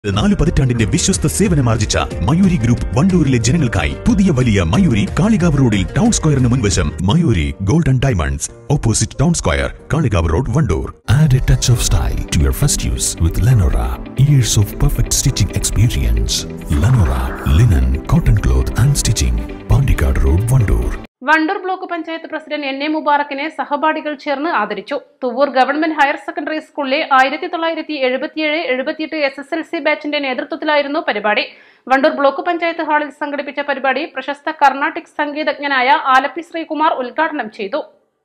നാല് പതിറ്റാണ്ടിന്റെ വിശ്വസ്ത സേവനമാർജിച്ച മയൂരി ഗ്രൂപ്പ് വണ്ടൂരിലെ ജനങ്ങൾക്കായി പുതിയ വലിയ മയൂരി കാളികാവ് റോഡിൽ ടൗൺ സ്ക്വയറിന് മുൻവശം Mayuri golden diamonds opposite town square Kalikavu road Vandoor Add a touch of style to your first use with Lenora. Years of perfect stitching experience. Lenora, linen, cotton cloth and stitching. Pandikad Road, Vandoor. Vandoor block panchayat president N A മുബാറക്കിനെ സഹപാഠികൾ ചേർന്ന് ആദരിച്ചു Thuvur government higher secondary സ്കൂളിലെ ആയിരത്തി തൊള്ളായിരത്തി എഴുപത്തിയേഴ് എഴുപത്തിയെട്ട് S S L C ബാച്ചിന്റെ നേതൃത്വത്തിലായിരുന്നു പരിപാടി വണ്ടൂർ ബ്ലോക്ക് പഞ്ചായത്ത് ഹാളിൽ സംഘടിപ്പിച്ച പരിപാടി പ്രശസ്ത കർണാട്ടിക് സംഗീതജ്ഞനായ ആലപ്പി ശ്രീകുമാർ ഉദ്ഘാടനം ചെയ്തു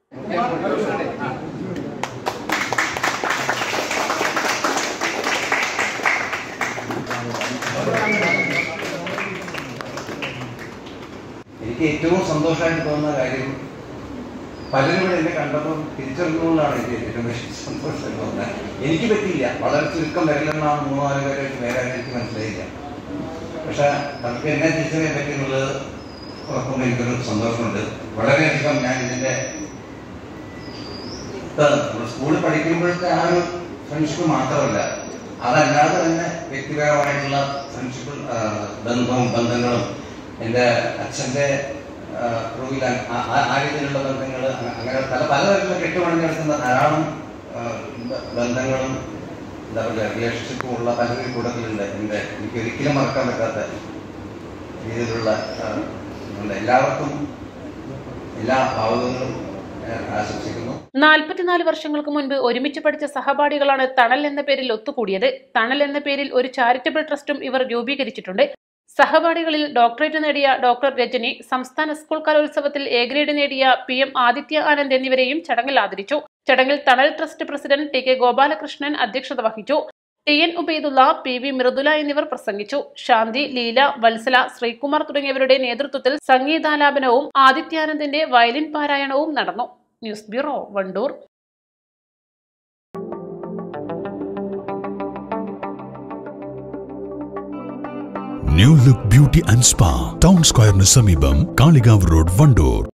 എനിക്ക് ഏറ്റവും സന്തോഷമായിട്ട് തോന്നുന്ന കാര്യം പലരും ഇവിടെ എന്നെ കണ്ടപ്പോൾ തിരിച്ചറിഞ്ഞുകൊണ്ടാണ് എനിക്ക് ഏറ്റവും വലിയ സന്തോഷം തോന്നുന്നത് എനിക്ക് പറ്റിയില്ല വളരെ ചുരുക്കം വരലെണ്ണാണ് മൂന്നോ നാല് പേരായിട്ട് നേരാൻ എനിക്ക് മനസ്സിലായില്ല പക്ഷെ നമുക്ക് എന്നെ തിരിച്ചറിയാൻ പറ്റിയെന്നുള്ളത് ഉറപ്പും എനിക്കൊരു സന്തോഷമുണ്ട് വളരെയധികം ഞാൻ ഇതിൻ്റെ സ്കൂളിൽ പഠിക്കുമ്പോഴത്തെ ആ ഒരു ഫ്രണ്ട്ഷിപ്പ് മാത്രമല്ല അതല്ലാതെ തന്നെ വ്യക്തിപരമായിട്ടുള്ള ഫ്രണ്ട്ഷിപ്പ് ബന്ധവും ബന്ധങ്ങളും എൻ്റെ അച്ഛൻ്റെ റൂമിൽ ആ രീതിയിലുള്ള ബന്ധങ്ങൾ അങ്ങനെ പല പലതരത്തിലുള്ള കെട്ടുപണി നടത്തുന്ന ധാരാളം ആ, ബ- ബന്ധങ്ങളും എന്താ പറയുക റിലേഷൻഷിപ്പും ഉള്ള പലരും കൂട്ടത്തിലുണ്ട് എൻ്റെ എനിക്ക് ഒരിക്കലും മറക്കാൻ പറ്റാത്ത രീതിയിലുള്ള ആ, ഉണ്ട്. എല്ലാവർക്കും എല്ലാ ഭാവുകങ്ങളും ഞാൻ ആശംസിക്കുന്നു നാൽപ്പത്തിനാല് വർഷങ്ങൾക്ക് മുൻപ് ഒരുമിച്ച് പഠിച്ച സഹപാഠികളാണ് തണൽ എന്ന പേരിൽ ഒത്തുകൂടിയത് തണൽ എന്ന പേരിൽ ഒരു ചാരിറ്റബിൾ ട്രസ്റ്റും ഇവർ രൂപീകരിച്ചിട്ടുണ്ട് സഹപാഠികളിൽ ഡോക്ടറേറ്റ് നേടിയ ഡോക്ടർ രജനി സംസ്ഥാന സ്കൂൾ കലോത്സവത്തിൽ എ ഗ്രേഡ് നേടിയ പി എം ആദിത്യ ആനന്ദ് എന്നിവരെയും ചടങ്ങിൽ ആദരിച്ചു ചടങ്ങിൽ Thanal trust president T K Gopalakrishnan അധ്യക്ഷത വഹിച്ചു T N Ubaidulla P V Mridula എന്നിവർ പ്രസംഗിച്ചു ശാന്തി ലീല വത്സല ശ്രീകുമാർ തുടങ്ങിയവരുടെ നേതൃത്വത്തിൽ സംഗീതാലാപനവും ആദിത്യാനന്ദിന്റെ വയലിൻ പാരായണവും നടന്നു news bureau Vandoor New Look Beauty and Spa. Town Square സമീപം കാളികാവ് റോഡ് വണ്ടൂർ